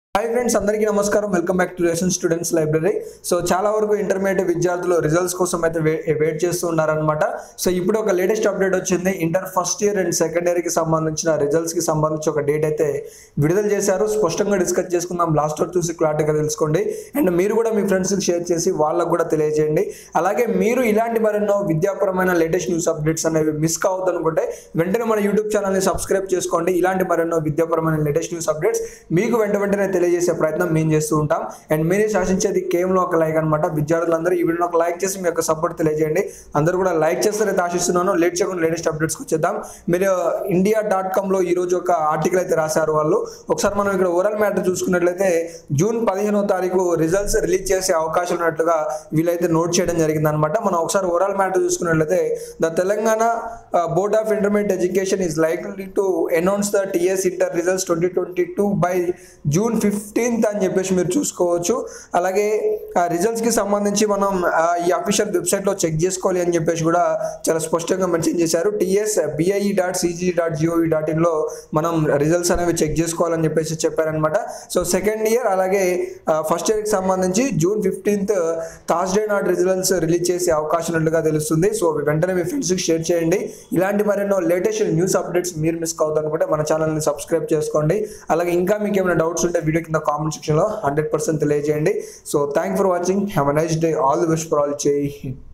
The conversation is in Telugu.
హాయ్ ఫ్రెండ్స్ అందరికీ నమస్కారం welcome back to lesson students library so చాలా వరకు ఇంటర్మీడియట్ విద్యార్థులు రిజల్ట్స్ కోసం అయితే వెయిట్ చేస్తూ ఉన్నారనమాట సో ఇప్పుడు ఒక లేటెస్ట్ అప్డేట్ వచ్చింది inter first year and second ఇయర్కి సంబంధించిన రిజల్ట్స్ కి సంబంధించి ఒక డేట్ అయితే విడుదల చేశారు స్పష్టంగా డిస్కస్ చేసుకుందాం లాస్ట్ వరకు చూసి క్లారిటీగా తెలుసుకోండి అండ్ మీరు కూడా మీ ఫ్రెండ్స్కి షేర్ చేసి వాళ్ళకు కూడా తెలియజేయండి అలాగే మీరు ఇలాంటి మరెన్నో విద్యాపరమైన లేటెస్ట్ న్యూస్ అప్డేట్స్ అనేవి మిస్ కావద్దు అనుకుంటే వెంటనే మన యూట్యూబ్ ఛానల్ని సబ్స్క్రైబ్ చేసుకోండి ఇలాంటి మరెన్నో విద్యాపరమైన లేటెస్ట్ న్యూస్ అప్డేట్స్ మీకు వెంట వెంటనే తెలియజేసే ప్రయత్నం మేము చేస్తూ ఉంటాం అండ్ మీరే శాసించేది కేవలం ఒక లైక్ అనమాట విద్యార్థులందరూ ఈ వీడియోని ఒక లైక్ చేసి మీ యొక్క సపోర్ట్ తెలియజేయండి అందరూ కూడా లైక్ చేస్తారైతే ఆశిస్తున్నాను లేట్ చేయకుండా లేటెస్ట్ అప్డేట్స్కి వచ్చేద్దాం మీరు ఇండియా డాట్ కామ్లో ఈ రోజు ఒక ఆర్టికల్ అయితే రాశారు వాళ్ళు ఒకసారి మనం ఇక్కడ ఓవరాల్ మ్యాటర్ చూసుకున్నట్లయితే జూన్ పదిహేనో తారీఖు రిజల్ట్స్ రిలీజ్ చేసే అవకాశం ఉన్నట్లుగా వీళ్ళైతే నోట్ చేయడం జరిగింది అనమాట మనం ఒకసారి ఓవరాల్ మ్యాటర్ చూసుకున్నట్లయితే the Telangana board of intermediate education is likely to announce the TS inter results twenty twenty two by June fifteenth అని చెప్పేసి మీరు చూసుకోవచ్చు అలాగే ఆ రిజల్ట్స్ కి సంబంధించి మనం ఆ, ఈ అఫీషియల్ వెబ్సైట్ లో చెక్ చేసుకోవాలి అని చెప్పేసి కూడా చాలా స్పష్టంగా మెన్షన్ చేశారు TS BIE dot CG dot gov dot in లో మనం రిజల్ట్స్ అనేవి చెక్ చేసుకోవాలని చెప్పేసి చెప్పారనమాట సో సెకండ్ ఇయర్ అలాగే ఫస్ట్ ఇయర్ కి సంబంధించి June fifteenth Thursday not results release చేసే అవకాశం ఉన్నట్లుగా తెలుస్తుంది సో వెంటనే మీ ఫ్రెండ్స్కి షేర్ చేయండి ఇలాంటి మరెన్నో లేటెస్ట్ న్యూస్ అప్డేట్స్ మీరు మిస్ కావద్దు అనుకుంటే మన ఛానల్ని సబ్స్క్రైబ్ చేసుకోండి అలాగే ఇంకా మీకు ఏమైనా డౌట్స్ ఉంటే వీడియో కింద కామెంట్ సెక్షన్లో హండ్రెడ్ పర్సెంట్ తెలియజేయండి so thank for watching have a nice day all the best for all చేయి